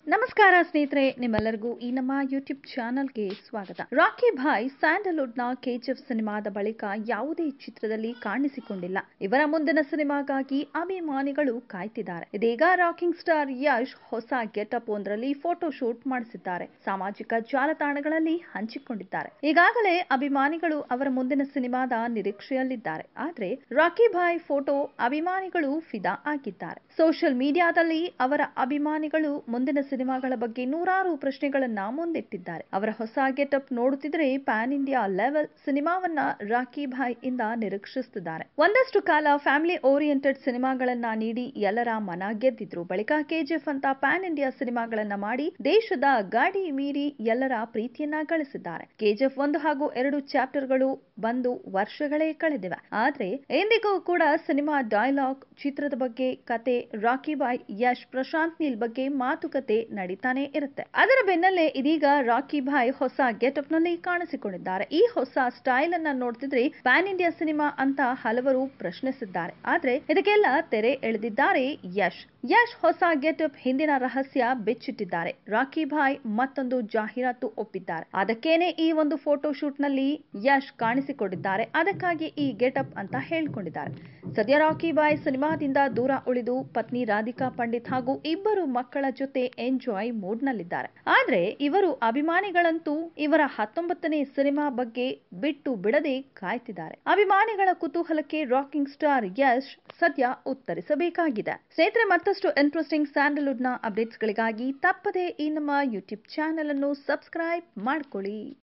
ನಮಸ್ಕಾರ ಸ್ನೇಹಿತರೆ ನಿಮ್ಮೆಲ್ಲರಿಗೂ ಈ ನಮ್ಮ ಯೂಟ್ಯೂಬ್ ಚಾನಲ್ಗೆ ಸ್ವಾಗತ ರಾಕಿ ಭಾಯ್ ಸ್ಯಾಂಡಲ್ವುಡ್ ನ ಕೆಜಿಎಫ್ ಸಿನಿಮಾದ ಬಳಿಕ ಯಾವುದೇ ಚಿತ್ರದಲ್ಲಿ ಕಾಣಿಸಿಕೊಂಡಿಲ್ಲ ಇವರ ಮುಂದಿನ ಸಿನಿಮಾಗಾಗಿ ಅಭಿಮಾನಿಗಳು ಕಾಯ್ತಿದ್ದಾರೆ ಇದೀಗ ರಾಕಿಂಗ್ ಸ್ಟಾರ್ ಯಶ್ ಹೊಸ ಗೆಟಪ್ ಒಂದರಲ್ಲಿ ಫೋಟೋ ಶೂಟ್ ಮಾಡಿಸಿದ್ದಾರೆ ಸಾಮಾಜಿಕ ಜಾಲತಾಣಗಳಲ್ಲಿ ಹಂಚಿಕೊಂಡಿದ್ದಾರೆ ಈಗಾಗಲೇ ಅಭಿಮಾನಿಗಳು ಅವರ ಮುಂದಿನ ಸಿನಿಮಾದ ನಿರೀಕ್ಷೆಯಲ್ಲಿದ್ದಾರೆ ಆದ್ರೆ ರಾಕಿ ಭಾಯ್ ಫೋಟೋ ಅಭಿಮಾನಿಗಳು ಫಿದಾ ಆಗಿದ್ದಾರೆ ಸೋಷಿಯಲ್ ಮೀಡಿಯಾದಲ್ಲಿ ಅವರ ಅಭಿಮಾನಿಗಳು ಮುಂದಿನ ಸಿನಿಮಾಗಳ ಬಗ್ಗೆ ನೂರಾರು ಪ್ರಶ್ನೆಗಳನ್ನ ಮುಂದಿಟ್ಟಿದ್ದಾರೆ ಅವರ ಹೊಸ ಗೆಟಪ್ ನೋಡುತ್ತಿದ್ರೆ ಪ್ಯಾನ್ ಇಂಡಿಯಾ ಲೆವೆಲ್ ಸಿನಿಮಾವನ್ನ ರಾಕಿ ಭಾಯ್ ಇಂದ ನಿರೀಕ್ಷಿಸುತ್ತಿದ್ದಾರೆ ಒಂದಷ್ಟು ಕಾಲ ಫ್ಯಾಮಿಲಿ ಓರಿಯೆಂಟೆಡ್ ಸಿನಿಮಾಗಳನ್ನ ನೀಡಿ ಎಲ್ಲರ ಮನ ಗೆದ್ದಿದ್ರು ಬಳಿಕ ಕೆಜಿಎಫ್ ಅಂತ ಪ್ಯಾನ್ ಇಂಡಿಯಾ ಸಿನಿಮಾಗಳನ್ನ ಮಾಡಿ ದೇಶದ ಗಾಡಿ ಮೀರಿ ಎಲ್ಲರ ಪ್ರೀತಿಯನ್ನ ಗಳಿಸಿದ್ದಾರೆ ಕೆಜಿಎಫ್ ಒಂದು ಹಾಗೂ ಎರಡು ಚಾಪ್ಟರ್ಗಳು ಬಂದು ವರ್ಷಗಳೇ ಕಳೆದಿವೆ ಆದ್ರೆ ಎಂದಿಗೂ ಕೂಡ ಸಿನಿಮಾ ಡೈಲಾಗ್ ಚಿತ್ರದ ಬಗ್ಗೆ ಕತೆ ರಾಕಿ ಬಾಯ್ ಯಶ್ ಪ್ರಶಾಂತ್ ನೀಲ್ ಬಗ್ಗೆ ಮಾತುಕತೆ ನಡೀತಾನೆ ಇರುತ್ತೆ ಅದರ ಬೆನ್ನಲ್ಲೇ ಇದೀಗ ರಾಕಿ ಭಾಯ್ ಹೊಸ ಗೆಟಪ್ ನಲ್ಲಿ ಕಾಣಿಸಿಕೊಂಡಿದ್ದಾರೆ ಈ ಹೊಸ ಸ್ಟೈಲ್ ಅನ್ನ ನೋಡ್ತಿದ್ರೆ ಪ್ಯಾನ್ ಇಂಡಿಯಾ ಸಿನಿಮಾ ಅಂತ ಹಲವರು ಪ್ರಶ್ನಿಸಿದ್ದಾರೆ ಆದ್ರೆ ಇದಕ್ಕೆಲ್ಲ ತೆರೆ ಎಳೆದಿದ್ದಾರೆ ಯಶ್ ಯಶ್ ಹೊಸ ಗೆಟಪ್ ಹಿಂದಿನ ರಹಸ್ಯ ಬಿಚ್ಚಿಟ್ಟಿದ್ದಾರೆ ರಾಕಿ ಭಾಯ್ ಮತ್ತೊಂದು ಜಾಹೀರಾತು ಒಪ್ಪಿದ್ದಾರೆ ಅದಕ್ಕೇನೆ ಈ ಒಂದು ಫೋಟೋ ಶೂಟ್ ನಲ್ಲಿ ಯಶ್ ಕಾಣಿಸಿಕೊಂಡಿದ್ದಾರೆ ಅದಕ್ಕಾಗಿ ಈ ಗೆಟಪ್ ಅಂತ ಹೇಳ್ಕೊಂಡಿದ್ದಾರೆ ಸದ್ಯ ರಾಕಿ ಬಾಯ್ ಸಿನಿಮಾದಿಂದ ದೂರ ಉಳಿದು ಪತ್ನಿ ರಾಧಿಕಾ ಪಂಡಿತ್ ಹಾಗೂ ಇಬ್ಬರು ಮಕ್ಕಳ ಜೊತೆ ಎಂಜಾಯ್ ಮೂಡ್ ನಲ್ಲಿದ್ದಾರೆ ಆದ್ರೆ ಇವರು ಅಭಿಮಾನಿಗಳಂತೂ ಇವರ ಹತ್ತೊಂಬತ್ತನೇ ಸಿನಿಮಾ ಬಗ್ಗೆ ಬಿಟ್ಟು ಬಿಡದೆ ಕಾಯ್ತಿದ್ದಾರೆ ಅಭಿಮಾನಿಗಳ ಕುತೂಹಲಕ್ಕೆ ರಾಕಿಂಗ್ ಸ್ಟಾರ್ ಯಶ್ ಸದ್ಯ ಉತ್ತರಿಸಬೇಕಾಗಿದೆ ಸ್ನೇಹಿತರೆ ಮತ್ತಷ್ಟು ಇಂಟ್ರೆಸ್ಟಿಂಗ್ ಸ್ಯಾಂಡಲ್ವುಡ್ ನ ಅಪ್ಡೇಟ್ಸ್ ಗಳಿಗಾಗಿ ತಪ್ಪದೆ ಈ ನಮ್ಮ ಯೂಟ್ಯೂಬ್ ಚಾನೆಲ್ ಅನ್ನು ಸಬ್ಸ್ಕ್ರೈಬ್ ಮಾಡ್ಕೊಳ್ಳಿ